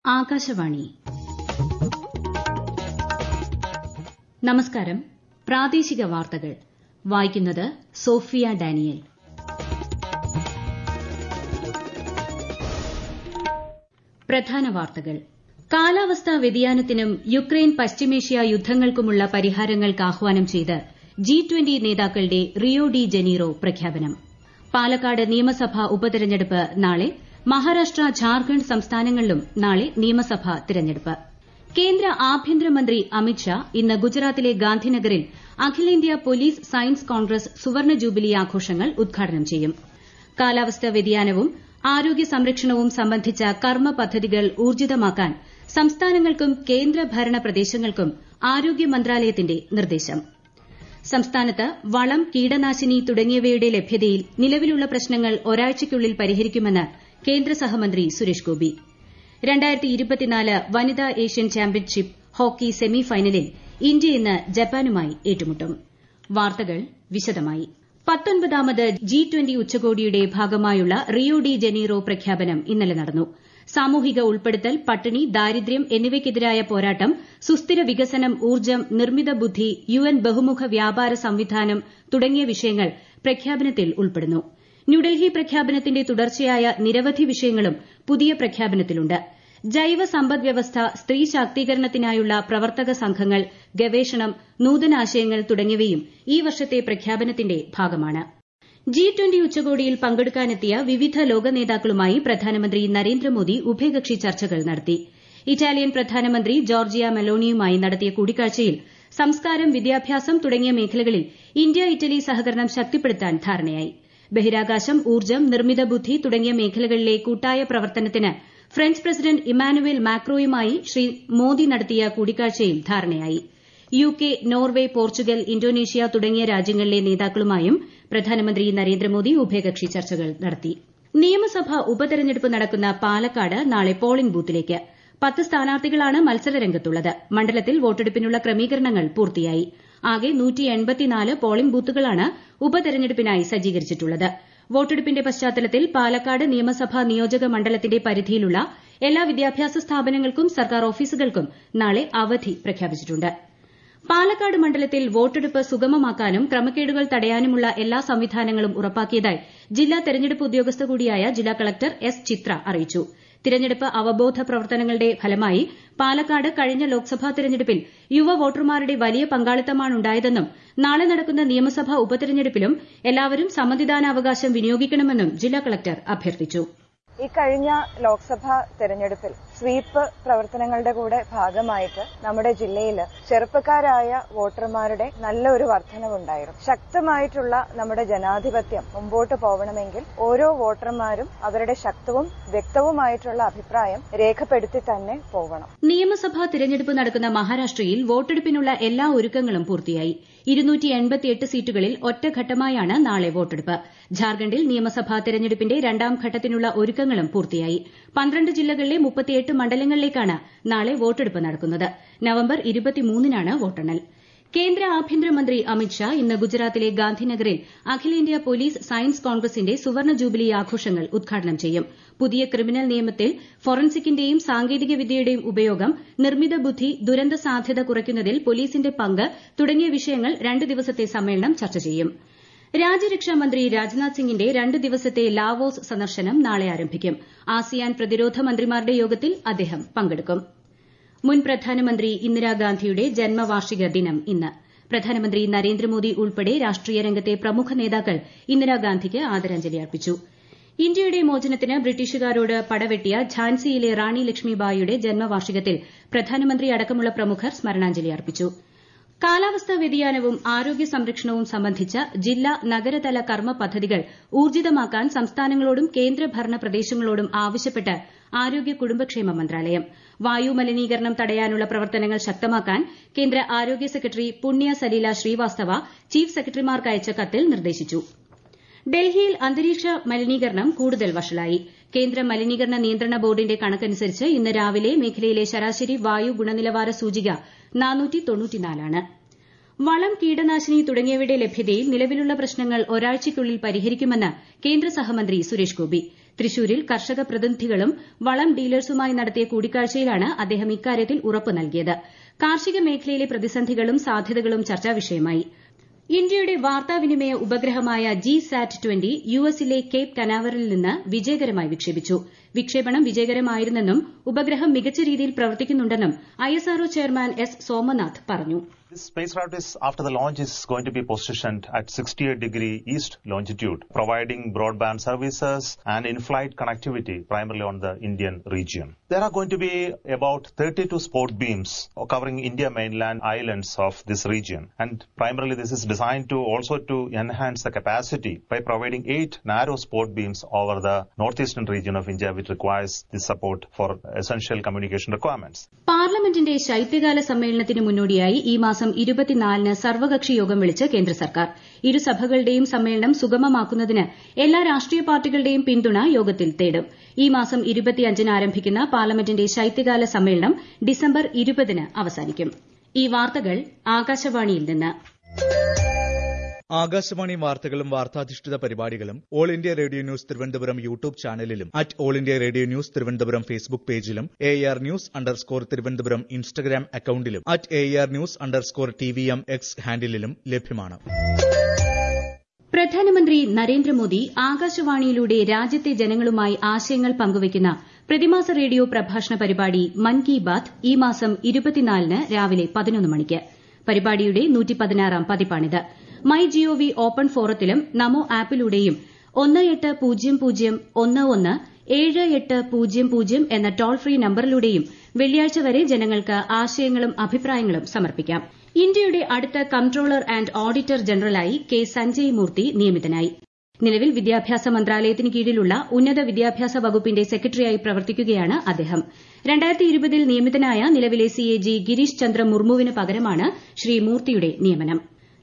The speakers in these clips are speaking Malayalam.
ആകാശവാണി നമസ്കാരം പ്രാദേശിക വാർത്തകൾ വായിക്കുന്നത് സോഫിയ ഡാനിയൽ പ്രധാന വാർത്തകൾ കാലാവസ്ഥാ വ്യതിയാനത്തിനും യുക്രൈൻ പശ്ചിമേഷ്യ യുദ്ധങ്ങൾക്കുമുള്ള പരിഹാരങ്ങൾക്ക് ആഹ്വാനം ചെയ്ത് ജി ട്വന്റി നേതാക്കളുടെ റിയോ ഡി ജനീറോ പ്രഖ്യാപനം പാലക്കാട് നിയമസഭാ ഉപതെരഞ്ഞെടുപ്പ് നാളെ മഹാരാഷ്ട്ര ഝാർഖണ്ഡ് സംസ്ഥാനങ്ങളിലും നാളെ നിയമസഭാ തിരഞ്ഞെടുപ്പ് കേന്ദ്ര ആഭ്യന്തരമന്ത്രി അമിത്ഷാ ഇന്ന് ഗുജറാത്തിലെ ഗാന്ധിനഗറിൽ അഖിലേന്ത്യാ പോലീസ് സയൻസ് കോൺഗ്രസ് സുവർണ ജൂബിലി ആഘോഷങ്ങൾ ഉദ്ഘാടനം ചെയ്യും കാലാവസ്ഥാ വ്യതിയാനവും ആരോഗ്യ സംരക്ഷണവും സംബന്ധിച്ച കർമ്മ പദ്ധതികൾ ഊർജിതമാക്കാൻ സംസ്ഥാനങ്ങൾക്കും കേന്ദ്രഭരണ പ്രദേശങ്ങൾക്കും ആരോഗ്യ മന്ത്രാലയത്തിന്റെ നിർദ്ദേശം സംസ്ഥാനത്ത് വളം കീടനാശിനി തുടങ്ങിയവയുടെ ലഭ്യതയിൽ നിലവിലുള്ള പ്രശ്നങ്ങൾ ഒരാഴ്ചയ്ക്കുള്ളിൽ പരിഹരിക്കുമെന്ന് കേന്ദ്ര സഹമന്ത്രി സുരേഷ് ഗോപി വനിതാ ഏഷ്യൻ ചാമ്പ്യൻഷിപ്പ് ഹോക്കി സെമി ഫൈനലിൽ ഇന്ത്യ ഇന്ന് ജപ്പാനുമായി ഏറ്റുമുട്ടും വാർത്തകൾ വിശദമായി പത്തൊൻപതാമത് ജി ട്വന്റി ഉച്ചകോടിയുടെ ഭാഗമായുള്ള റിയോ ഡി ജനീറോ പ്രഖ്യാപനം ഇന്നലെ നടന്നു സാമൂഹിക ഉൾപ്പെടുത്തൽ പട്ടിണി ദാരിദ്ര്യം എന്നിവയ്ക്കെതിരായ പോരാട്ടം സുസ്ഥിര വികസനം ഊർജ്ജം നിർമ്മിത ബുദ്ധി യുഎൻ ബഹുമുഖ വ്യാപാര സംവിധാനം തുടങ്ങിയ വിഷയങ്ങൾ പ്രഖ്യാപനത്തിൽ ഉൾപ്പെടുന്നു ന്യൂഡൽഹി പ്രഖ്യാപനത്തിന്റെ തുടർച്ചയായ നിരവധി വിഷയങ്ങളും പുതിയ പ്രഖ്യാപനത്തിലുണ്ട് ജൈവ സമ്പദ് വ്യവസ്ഥ സ്ത്രീ ശാക്തീകരണത്തിനായുള്ള പ്രവർത്തക സംഘങ്ങൾ ഗവേഷണം നൂതനാശയങ്ങൾ തുടങ്ങിയവയും ഈ വർഷത്തെ പ്രഖ്യാപനത്തിന്റെ ഭാഗമാണ് ജി ട്വന്റി ഉച്ചകോടിയിൽ പങ്കെടുക്കാനെത്തിയ വിവിധ ലോക നേതാക്കളുമായി പ്രധാനമന്ത്രി നരേന്ദ്രമോദി ഉഭയകക്ഷി ചർച്ചകൾ നടത്തി ഇറ്റാലിയൻ പ്രധാനമന്ത്രി ജോർജിയ മെലോണിയുമായി നടത്തിയ കൂടിക്കാഴ്ചയിൽ സംസ്കാരം വിദ്യാഭ്യാസം തുടങ്ങിയ മേഖലകളിൽ ഇന്ത്യ ഇറ്റലി സഹകരണം ശക്തിപ്പെടുത്താൻ ധാരണയായി ബഹിരാകാശം ഊർജ്ജം നിർമ്മിത ബുദ്ധി തുടങ്ങിയ മേഖലകളിലെ കൂട്ടായ പ്രവർത്തനത്തിന് ഫ്രഞ്ച് പ്രസിഡന്റ് ഇമ്മാനുവേൽ മാക്രോയുമായി ശ്രീ മോദി നടത്തിയ കൂടിക്കാഴ്ചയിൽ ധാരണയായി U K Norway Portugal Indonesia തുടങ്ങിയ രാജ്യങ്ങളിലെ നേതാക്കളുമായും പ്രധാനമന്ത്രി നരേന്ദ്രമോദി ഉഭയകക്ഷി ചർച്ചകൾ നടത്തി നിയമസഭാ ഉപതെരഞ്ഞെടുപ്പ് നടക്കുന്ന പാലക്കാട് നാളെ പോളിംഗ് ബൂത്തിലേക്ക് പത്ത് സ്ഥാനാർത്ഥികളാണ് മത്സരരംഗത്തുള്ളത് മണ്ഡലത്തിൽ വോട്ടെടുപ്പിനുള്ള ക്രമീകരണങ്ങൾ പൂർത്തിയായി ആകെ പോളിംഗ് ബൂത്തുകളാണ് ഉപതെരഞ്ഞെടുപ്പിനായി സജ്ജീകരിച്ചിട്ടുള്ളത് വോട്ടെടുപ്പിന്റെ പശ്ചാത്തലത്തിൽ പാലക്കാട് നിയമസഭാ നിയോജക മണ്ഡലത്തിന്റെ പരിധിയിലുള്ള എല്ലാ വിദ്യാഭ്യാസ സ്ഥാപനങ്ങൾക്കും സർക്കാർ ഓഫീസുകൾക്കും നാളെ അവധി പ്രഖ്യാപിച്ചിട്ടുണ്ട് പാലക്കാട് മണ്ഡലത്തിൽ വോട്ടെടുപ്പ് സുഗമമാക്കാനും ക്രമക്കേടുകൾ തടയാനുമുള്ള എല്ലാ സംവിധാനങ്ങളും ഉറപ്പാക്കിയതായി ജില്ലാ തെരഞ്ഞെടുപ്പ് ഉദ്യോഗസ്ഥ കൂടിയായ ജില്ലാ കളക്ടർ എസ് ചിത്ര അറിയിച്ചു തിരഞ്ഞെടുപ്പ് അവബോധ പ്രവർത്തനങ്ങളുടെ ഫലമായി പാലക്കാട് കഴിഞ്ഞ ലോക്സഭാ തെരഞ്ഞെടുപ്പിൽ യുവ വോട്ടർമാരുടെ വലിയ പങ്കാളിത്തമാണുണ്ടായതെന്നും നാളെ നടക്കുന്ന നിയമസഭാ ഉപതെരഞ്ഞെടുപ്പിലും എല്ലാവരും സമ്മതിദാനാവകാശം വിനിയോഗിക്കണമെന്നും ജില്ലാ കളക്ടർ അഭ്യർത്ഥിച്ചു ഈ കഴിഞ്ഞ ലോക്സഭാ തെരഞ്ഞെടുപ്പിൽ സ്വീപ്പ് പ്രവർത്തനങ്ങളുടെ കൂടെ ഭാഗമായിട്ട് നമ്മുടെ ജില്ലയിൽ ചെറുപ്പക്കാരായ വോട്ടർമാരുടെ നല്ല ഒരു വർധനവുണ്ടായിരുന്നു ശക്തമായിട്ടുള്ള നമ്മുടെ ജനാധിപത്യം മുമ്പോട്ട് പോകണമെങ്കിൽ ഓരോ വോട്ടർമാരും അവരുടെ ശക്തവും വ്യക്തവുമായിട്ടുള്ള അഭിപ്രായം രേഖപ്പെടുത്തി തന്നെ പോകണം നിയമസഭാ തിരഞ്ഞെടുപ്പ് നടക്കുന്ന മഹാരാഷ്ട്രയിൽ വോട്ടെടുപ്പിനുള്ള എല്ലാ ഒരുക്കങ്ങളും പൂർത്തിയായി സീറ്റുകളിൽ ഒറ്റഘട്ടമായാണ് നാളെ വോട്ടെടുപ്പ് ഝാർഖണ്ഡിൽ നിയമസഭാ തെരഞ്ഞെടുപ്പിന്റെ രണ്ടാം ഘട്ടത്തിനുള്ള ഒരുക്കങ്ങളും പൂർത്തിയായി പന്ത്രണ്ട് ജില്ലകളിലെ മുപ്പത്തിയെട്ട് മണ്ഡലങ്ങളിലേക്കാണ് നാളെ വോട്ടെടുപ്പ് നടക്കുന്നത് നവംബർ നാണ് വോട്ടെണ്ണൽ കേന്ദ്ര ആഭ്യന്തരമന്ത്രി അമിത്ഷാ ഇന്ന് ഗുജറാത്തിലെ ഗാന്ധിനഗറിൽ അഖിലേന്ത്യാ പോലീസ് സയൻസ് കോൺഗ്രസിന്റെ സുവർണ ജൂബിലി ആഘോഷങ്ങൾ ഉദ്ഘാടനം ചെയ്യും പുതിയ ക്രിമിനൽ നിയമത്തിൽ ഫോറൻസിക്കിന്റെയും സാങ്കേതിക വിദ്യയുടെയും ഉപയോഗം നിർമ്മിത ബുദ്ധി ദുരന്ത സാധ്യത കുറയ്ക്കുന്നതിൽ പോലീസിന്റെ പങ്ക് തുടങ്ങിയ വിഷയങ്ങൾ രണ്ട് ദിവസത്തെ സമ്മേളനം ചർച്ച ചെയ്യും രാജ്യരക്ഷാ മന്ത്രി രാജ്നാഥ് സിംഗിന്റെ രണ്ട് ദിവസത്തെ ലാവോസ് സന്ദർശനം നാളെ ആരംഭിക്കും ആസിയാൻ പ്രതിരോധ മന്ത്രിമാരുടെ യോഗത്തിൽ അദ്ദേഹം പങ്കെടുക്കും മുൻ പ്രധാനമന്ത്രി ഇന്ദിരാഗാന്ധിയുടെ ജന്മവാർഷിക ദിനം ഇന്ന് പ്രധാനമന്ത്രി നരേന്ദ്രമോദി ഉൾപ്പെടെ രാഷ്ട്രീയ രംഗത്തെ പ്രമുഖ നേതാക്കൾ ഇന്ദിരാഗാന്ധിക്ക് ആദരാഞ്ജലി അർപ്പിച്ചു ഇന്ത്യയുടെ മോചനത്തിന് ബ്രിട്ടീഷുകാരോട് പടവെട്ടിയ ഝാൻസിയിലെ റാണി ലക്ഷ്മിബായിയുടെ ജന്മവാർഷികത്തിൽ പ്രധാനമന്ത്രി അടക്കമുള്ള പ്രമുഖർ സ്മരണാഞ്ജലി അർപ്പിച്ചു കാലാവസ്ഥാ വ്യതിയാനവും ആരോഗ്യ സംരക്ഷണവും സംബന്ധിച്ച ജില്ലാ നഗരതല കർമ്മ പദ്ധതികൾ ഊർജിതമാക്കാൻ സംസ്ഥാനങ്ങളോടും കേന്ദ്രഭരണ പ്രദേശങ്ങളോടും ആവശ്യപ്പെട്ട് ആരോഗ്യ കുടുംബക്ഷേമ മന്ത്രാലയം വായു മലിനീകരണം തടയാനുള്ള പ്രവർത്തനങ്ങൾ ശക്തമാക്കാൻ കേന്ദ്ര ആരോഗ്യ സെക്രട്ടറി പുണ്യ സലീല ശ്രീവാസ്തവ ചീഫ് സെക്രട്ടറിമാർക്ക് അയച്ച കത്തിൽ നിർദ്ദേശിച്ചു ഡൽഹിയിൽ അന്തരീക്ഷ മലിനീകരണം കൂടുതൽ വഷളായി കേന്ദ്ര മലിനീകരണ നിയന്ത്രണ ബോർഡിന്റെ കണക്കനുസരിച്ച് ഇന്ന് രാവിലെ മേഖലയിലെ ശരാശരി വായു ഗുണനിലവാര സൂചിക ആണ് വളം കീടനാശിനി തുടങ്ങിയവയുടെ ലഭ്യതയിൽ നിലവിലുള്ള പ്രശ്നങ്ങൾ ഒരാഴ്ചയ്ക്കുള്ളിൽ പരിഹരിക്കുമെന്ന് കേന്ദ്ര സഹമന്ത്രി സുരേഷ് ഗോപി തൃശൂരിൽ കർഷക പ്രതിനിധികളും വളം ഡീലേഴ്സുമായി നടത്തിയ കൂടിക്കാഴ്ചയിലാണ് അദ്ദേഹം ഇക്കാര്യത്തിൽ ഉറപ്പ് നൽകിയത് കാർഷിക മേഖലയിലെ പ്രതിസന്ധികളും സാധ്യതകളും ചർച്ചാവിഷയമായി ഇന്ത്യയുടെ വാർത്താവിനിമയ ഉപഗ്രഹമായ ജി സാറ്റ് ട്വന്റി യു എസിലെ കേപ്പ് കനാവറിൽ നിന്ന് വിജയകരമായി വിക്ഷേപിച്ചു വിക്ഷേപണം വിജയകരമായിരുന്നെന്നും ഉപഗ്രഹം മികച്ച രീതിയിൽ പ്രവർത്തിക്കുന്നുണ്ടെന്നും ഐഎസ്ആർഒ ചെയർമാൻ എസ് സോമനാഥ് പറഞ്ഞു This spacecraft is, after the launch, is going to be positioned at 68 degree east longitude, providing broadband services and in-flight connectivity primarily on the Indian region. There are going to be about 32 sport beams covering India mainland islands of this region. And primarily this is designed to also to enhance the capacity by providing eight narrow sport beams over the northeastern region of India, which requires this support for essential communication requirements. പാർലമെന്റിന്റെ ശൈത്യകാല സമ്മേളനത്തിന് മുന്നോടിയായി ഈ മാസം ഇരുപത്തിനാലിന് സർവകക്ഷി യോഗം വിളിച്ച് കേന്ദ്ര സർക്കാർ ഇരുസഭകളുടെയും സമ്മേളനം സുഗമമാക്കുന്നതിന് എല്ലാ രാഷ്ട്രീയ പാർട്ടികളുടെയും പിന്തുണ യോഗത്തിൽ തേടും ഈ മാസം ഇരുപത്തിയഞ്ചിന് ആരംഭിക്കുന്ന പാർലമെന്റിന്റെ ശൈത്യകാല സമ്മേളനം ഡിസംബർ ഇരുപതിന് അവസാനിക്കും ഈ വാർത്തകൾ ആകാശവാണിയിൽ നിന്ന് ആകാശവാണി വാർത്തകളും വാർത്താധിഷ്ഠിത പരിപാടികളും all India radio news Thiruvananthapuram YouTube ചാനലിലും at all India radio news Thiruvananthapuram Facebook പേജിലും A R news underscore Thiruvananthapuram Instagram അക്കൌണ്ടിലും at A R news underscore T V M X ഹാൻഡിലും ലഭ്യമാണ് പ്രധാനമന്ത്രി നരേന്ദ്രമോദി ആകാശവാണിയിലൂടെ രാജ്യത്തെ ജനങ്ങളുമായി ആശയങ്ങൾ പങ്കുവയ്ക്കുന്ന പ്രതിമാസ റേഡിയോ പ്രഭാഷണ പരിപാടി മൻ കി ബാത്ത് ഈ മാസം ഇരുപത്തിനാലിന് രാവിലെ പതിനൊന്ന് മണിക്ക് പരിപാടിയുടെ നൂറ്റിപ്പതിനാറാം പതിപ്പാണിത് മൈ ജിഒവി ഓപ്പൺ ഫോറത്തിലും നമോ ആപ്പിലൂടെയും ഒന്ന് എട്ട് പൂജ്യം പൂജ്യം ഒന്ന് ഒന്ന് ഏഴ് എട്ട് പൂജ്യം പൂജ്യം എന്ന ടോൾ ഫ്രീ നമ്പറിലൂടെയും വെള്ളിയാഴ്ച വരെ ജനങ്ങൾക്ക് ആശയങ്ങളും അഭിപ്രായങ്ങളും സമർപ്പിക്കാം ഇന്ത്യയുടെ അടുത്ത കംട്രോളർ ആന്റ് ഓഡിറ്റർ ജനറലായി കെ സഞ്ജയ് മൂർത്തി നിയമിതനായി നിലവിൽ വിദ്യാഭ്യാസ മന്ത്രാലയത്തിന് കീഴിലുള്ള ഉന്നത വിദ്യാഭ്യാസ വകുപ്പിന്റെ സെക്രട്ടറിയായി പ്രവർത്തിക്കുകയാണ് അദ്ദേഹം ൽ നിയമിതനായ നിലവിലെ സിഎജി ഗിരീഷ് ചന്ദ്ര മുർമുവിന് പകരമാണ് ശ്രീ മൂർത്തിയുടെ നിയമനം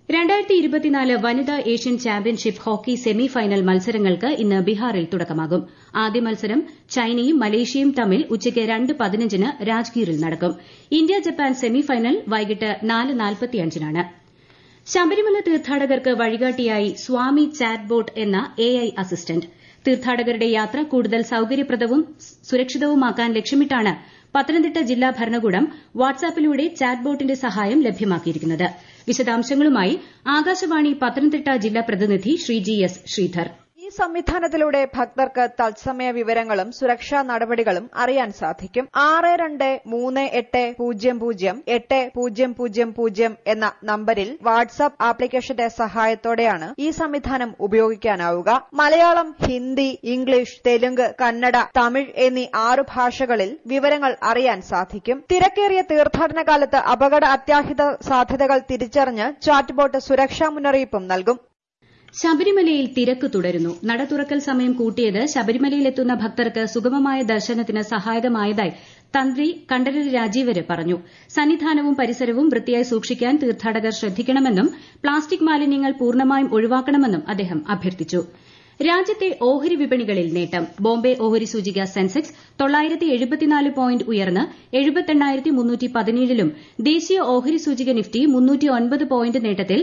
വനിതാ Asian championship hockey semi final മത്സരങ്ങൾക്ക് ഇന്ന് ബീഹാറിൽ തുടക്കമാകും ആദ്യ മത്സരം ചൈനയും മലേഷ്യയും തമ്മിൽ ഉച്ചയ്ക്ക് രണ്ട് പതിനഞ്ചിന് രാജ്ഗീറിൽ നടക്കും ഇന്ത്യ ജപ്പാൻ സെമി ഫൈനൽ വൈകിട്ട് നാല് നാൽപ്പത്തിയഞ്ചിനാണ് ശബരിമല തീർത്ഥാടകർക്ക് വഴികാട്ടിയായി സ്വാമി ചാറ്റ് ബോട്ട് എന്ന എഐ അസിസ്റ്റന്റ് തീർത്ഥാടകരുടെ യാത്ര കൂടുതൽ സൌകര്യപ്രദവും സുരക്ഷിതവുമാക്കാൻ ലക്ഷ്യമിട്ടാണ് പത്തനംതിട്ട ജില്ലാ ഭരണകൂടം വാട്സാപ്പിലൂടെ ചാറ്റ് ബോട്ടിന്റെ സഹായം ലഭ്യമാക്കിയിരിക്കുന്നത് വിശദാംശങ്ങളുമായി ആകാശവാണി പത്തനംതിട്ട ജില്ലാ പ്രതിനിധി ശ്രീജി എസ് ശ്രീധർ ഈ സംവിധാനത്തിലൂടെ ഭക്തർക്ക് തത്സമയ വിവരങ്ങളും സുരക്ഷാ നടപടികളും അറിയാൻ സാധിക്കും ആറ് രണ്ട് മൂന്ന് എട്ട് പൂജ്യം പൂജ്യം എട്ട് പൂജ്യം പൂജ്യം പൂജ്യം എന്ന നമ്പരിൽ വാട്സ്ആപ്പ് ആപ്ലിക്കേഷന്റെ സഹായത്തോടെയാണ് ഈ സംവിധാനം ഉപയോഗിക്കാനാവുക മലയാളം ഹിന്ദി ഇംഗ്ലീഷ് തെലുങ്ക് കന്നഡ തമിഴ് എന്നീ ആറു ഭാഷകളിൽ വിവരങ്ങൾ അറിയാൻ സാധിക്കും തിരക്കേറിയ തീർത്ഥാടന കാലത്ത് അപകട അത്യാഹിത സാധ്യതകൾ തിരിച്ചറിഞ്ഞ് ചാറ്റ്ബോട്ട് സുരക്ഷാ മുന്നറിയിപ്പും നൽകും ശബരിമലയിൽ തിരക്ക് തുടരുന്നു നട തുറക്കൽ സമയം കൂട്ടിയത് ശബരിമലയിലെത്തുന്ന ഭക്തർക്ക് സുഗമമായ ദർശനത്തിന് സഹായകമായതായി തന്ത്രി കണ്ഠരര് രാജീവര് പറഞ്ഞു സന്നിധാനവും പരിസരവും വൃത്തിയായി സൂക്ഷിക്കാൻ തീർത്ഥാടകർ ശ്രദ്ധിക്കണമെന്നും പ്ലാസ്റ്റിക് മാലിന്യങ്ങൾ പൂർണ്ണമായും ഒഴിവാക്കണമെന്നും അദ്ദേഹം അഭ്യർത്ഥിച്ചു രാജ്യത്തെ ഓഹരി വിപണികളിൽ നേട്ടം ബോംബെ ഓഹരി സൂചിക സെൻസെക്സ് പോയിന്റ് ഉയർന്ന് ലും ദേശീയ ഓഹരി സൂചിക നിഫ്റ്റി പോയിന്റ് നേട്ടത്തിൽ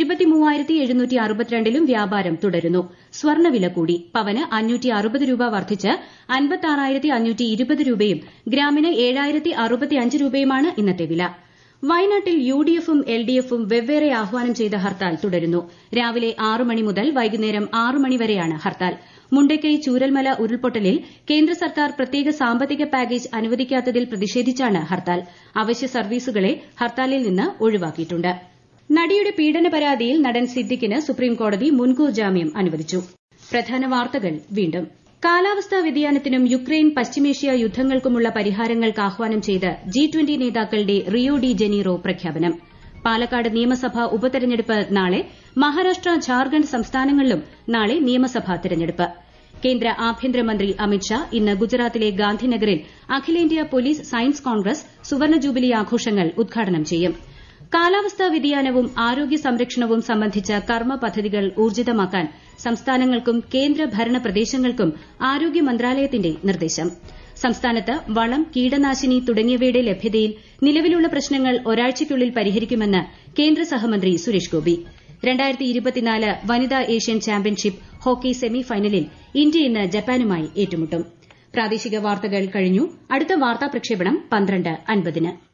ലും വ്യാപാരം തുടരുന്നു സ്വർണ്ണവില കൂടി പവന് രൂപ വർദ്ധിച്ച് രൂപയും ഗ്രാമിന് രൂപയുമാണ് ഇന്നത്തെ വില വയനാട്ടിൽ യുഡിഎഫും എൽഡിഎഫും വെവ്വേറെ ആഹ്വാനം ചെയ്ത ഹർത്താൽ തുടരുന്നു രാവിലെ ആറ് മണി മുതൽ വൈകുന്നേരം ആറ് മണി വരെയാണ് ഹർത്താൽ മുണ്ടക്കൈ ചൂരൽമല ഉരുൾപൊട്ടലിൽ കേന്ദ്ര സർക്കാർ പ്രത്യേക സാമ്പത്തിക പാക്കേജ് അനുവദിക്കാത്തതിൽ പ്രതിഷേധിച്ചാണ് ഹർത്താൽ അവശ്യ സർവീസുകളെ ഹർത്താലിൽ നിന്ന് ഒഴിവാക്കിയിട്ടുണ്ട് നടിയുടെ പീഡന പരാതിയിൽ നടൻ സിദ്ദിഖിന് സുപ്രീംകോടതി മുൻകൂർ ജാമ്യം അനുവദിച്ചു പ്രധാന വാർത്തകൾ വീണ്ടും കാലാവസ്ഥാ വ്യതിയാനത്തിനും യുക്രൈൻ പശ്ചിമേഷ്യ യുദ്ധങ്ങൾക്കുമുള്ള പരിഹാരങ്ങൾക്ക് ആഹ്വാനം ചെയ്ത് ജി ട്വന്റി നേതാക്കളുടെ റിയോ ഡി ജനീറോ പ്രഖ്യാപനം പാലക്കാട് നിയമസഭാ ഉപതെരഞ്ഞെടുപ്പ് നാളെ മഹാരാഷ്ട്ര ഝാർഖണ്ഡ് സംസ്ഥാനങ്ങളിലും നാളെ നിയമസഭാ തെരഞ്ഞെടുപ്പ് കേന്ദ്ര ആഭ്യന്തരമന്ത്രി അമിത്ഷാ ഇന്ന് ഗുജറാത്തിലെ ഗാന്ധിനഗറിൽ അഖിലേന്ത്യാ പോലീസ് സയൻസ് കോൺഗ്രസ് സുവർണ ജൂബിലി ആഘോഷങ്ങൾ ഉദ്ഘാടനം ചെയ്യും കാലാവസ്ഥാ വ്യതിയാനവും ആരോഗ്യ സംരക്ഷണവും സംബന്ധിച്ച കർമ്മ പദ്ധതികൾ ഊർജിതമാക്കാൻ സംസ്ഥാനങ്ങൾക്കും കേന്ദ്രഭരണ പ്രദേശങ്ങൾക്കും ആരോഗ്യ മന്ത്രാലയത്തിന്റെ നിർദ്ദേശം സംസ്ഥാനത്ത് വളം കീടനാശിനി തുടങ്ങിയവയുടെ ലഭ്യതയിൽ നിലവിലുള്ള പ്രശ്നങ്ങൾ ഒരാഴ്ചയ്ക്കുള്ളിൽ പരിഹരിക്കുമെന്ന് കേന്ദ്ര സഹമന്ത്രി സുരേഷ് ഗോപി വനിതാ ഏഷ്യൻ ചാമ്പ്യൻഷിപ്പ് ഹോക്കി സെമി ഫൈനലിൽ ഇന്ത്യ ഇന്ന് ജപ്പാനുമായി ഏറ്റുമുട്ടും പ്രാദേശിക വാർത്തകൾ കഴിഞ്ഞു അടുത്ത വാർത്താ പ്രക്ഷേപണം പന്ത്രണ്ട് അൻപതിന്